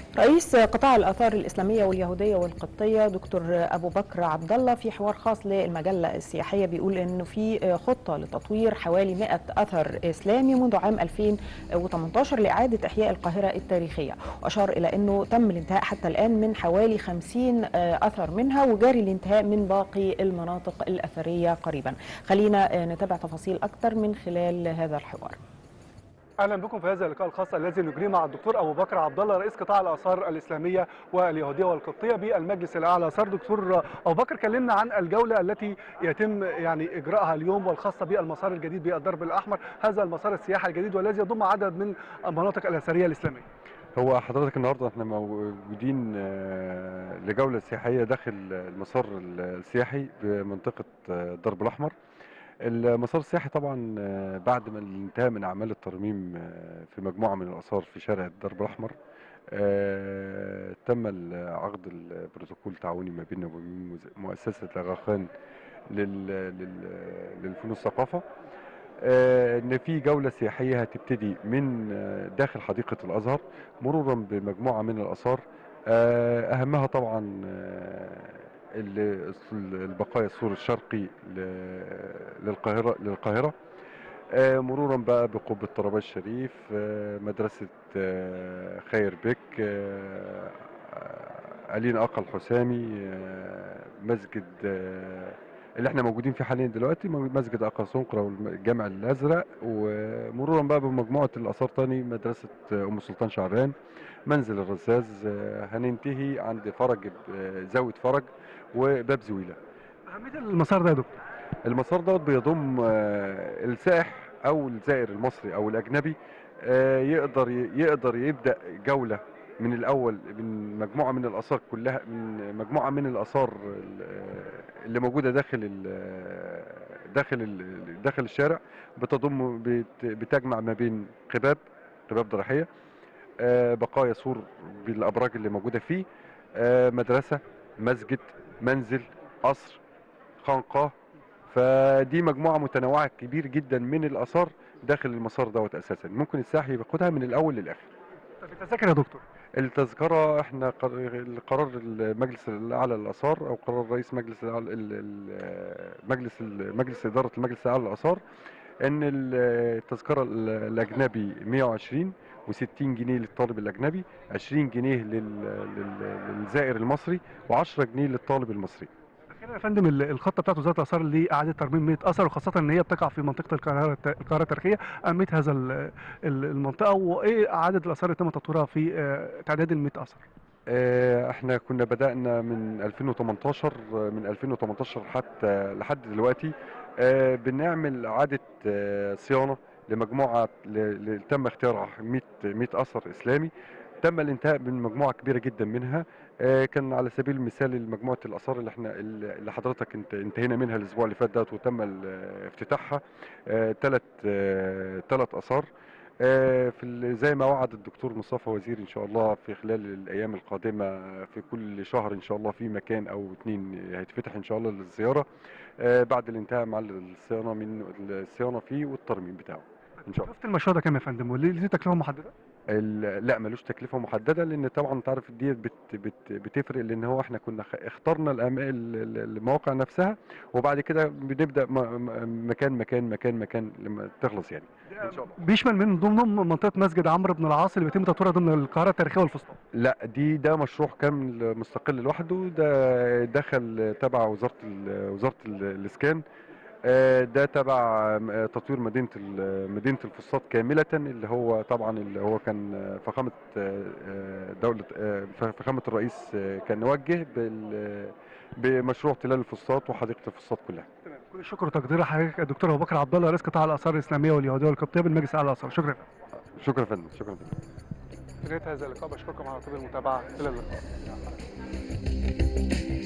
رئيس قطاع الآثار الإسلامية واليهودية والقبطية دكتور أبو بكر عبد الله في حوار خاص للمجلة السياحية بيقول إنه في خطة لتطوير حوالي 100 أثر إسلامي منذ عام 2018 لإعادة إحياء القاهرة التاريخية وأشار إلى أنه تم الانتهاء حتى الآن من حوالي 50 أثر منها وجاري الانتهاء من باقي المناطق الأثرية قريبا خلينا نتابع تفاصيل أكثر من خلال هذا الحوار اهلا بكم في هذا اللقاء الخاص الذي نجريه مع الدكتور ابو بكر عبد الله رئيس قطاع الاثار الاسلاميه واليهوديه والقبطيه بالمجلس الاعلى للاثار دكتور ابو بكر كلمنا عن الجوله التي يتم يعني اجراءها اليوم والخاصه بالمسار الجديد بالدرب الاحمر هذا المسار السياحي الجديد والذي يضم عدد من المناطق الاثريه الاسلاميه هو حضرتك النهارده احنا موجودين لجوله سياحيه داخل المسار السياحي بمنطقه الدرب الاحمر المسار السياحي طبعا بعد ما الانتهاء من اعمال الترميم في مجموعه من الاثار في شارع الدرب الاحمر تم عقد البروتوكول تعاوني ما بيننا وبين مؤسسه الاغاخان للفنون الثقافه ان في جوله سياحيه هتبتدي من داخل حديقه الازهر مرورا بمجموعه من الاثار اهمها طبعا البقايا السور الشرقي للقاهرة للقاهرة مرورا بقى بقبة طرابة الشريف مدرسة خير بك ألين أقل حسامي مسجد اللي احنا موجودين فيه حاليا دلوقتي مسجد أقا سنقرة والجامع الأزرق ومرورا بقى بمجموعة الآثار تاني مدرسة أم سلطان شعران منزل الرزاز هننتهي عند فرج زاوية فرج وباب زويلة أهمية المسار ده يا دكتور المسار دوت بيضم السائح أو الزائر المصري أو الأجنبي يقدر يقدر يبدأ جولة من الأول من مجموعة من الآثار كلها من مجموعة من الآثار اللي موجودة داخل ال داخل ال داخل الشارع بتضم بتجمع ما بين قباب قباب ضريحية بقايا سور بالابراج اللي موجوده فيه مدرسه مسجد منزل قصر خانقاه فدي مجموعه متنوعه كبير جدا من الاثار داخل المسار دوت اساسا ممكن السائح ياخدها من الاول للاخر طب التذاكر يا دكتور التذكره احنا قرار المجلس الاعلى للاثار او قرار رئيس مجلس مجلس مجلس اداره المجلس الاعلى للاثار ان التذكره الاجنبي 120 و60 جنيه للطالب الاجنبي 20 جنيه للزائر المصري و10 جنيه للطالب المصري اخيرا يا فندم الخطه بتاعت وزاره الاثار لاعاده ترميم 100 اثر وخاصه ان هي بتقع في منطقه القاهره القاهره التاريخيه اهميه هذا المنطقه وايه عدد الاثار اللي تم تطويرها في تعداد ال 100 اثر احنا كنا بدانا من 2018 من 2018 حتى لحد دلوقتي بنعمل اعاده صيانه لمجموعه اللي تم اختيارها 100 100 اثر اسلامي تم الانتهاء من مجموعه كبيره جدا منها كان على سبيل المثال مجموعه الاثار اللي احنا اللي حضرتك انت انتهينا منها الاسبوع اللي فات دوت وتم افتتاحها ثلاث ثلاث اثار في زي ما وعد الدكتور مصطفى وزير ان شاء الله في خلال الايام القادمه في كل شهر ان شاء الله في مكان او اثنين هيتفتح ان شاء الله للزياره بعد الانتهاء مع الصيانه من الصيانه فيه والترميم بتاعه ان شاء الله شفت المشروع ده كام يا فندم وليه ليه تكلفه محدده لا ملوش تكلفه محدده لان طبعا انت عارف ديت بت بت بتفرق لان هو احنا كنا اخترنا المواقع نفسها وبعد كده بنبدا مكان مكان مكان مكان لما تخلص يعني ان شاء الله بيشمل من ضمنهم منطقه مسجد عمرو بن العاص اللي بيتم تطويرها ضمن القاهره التاريخيه والفسطاط لا دي ده مشروع كامل مستقل لوحده ده دخل تبع وزاره وزاره الاسكان ده تبع تطوير مدينه مدينه الفسطاط كامله اللي هو طبعا اللي هو كان فخامه دوله فخامه الرئيس كان وجه بمشروع تلال الفسطاط وحديقه الفسطاط كلها. تمام كل الشكر وتقدير حضرتك الدكتور ابو بكر عبد الله رئيس قطاع الاثار الاسلاميه واليهوديه والقبطيه بالمجلس الاعلى للاثار شكرا شكرا يا فندم شكرا فندم. في نهايه هذا اللقاء بشكركم على طيب المتابعه الى اللقاء.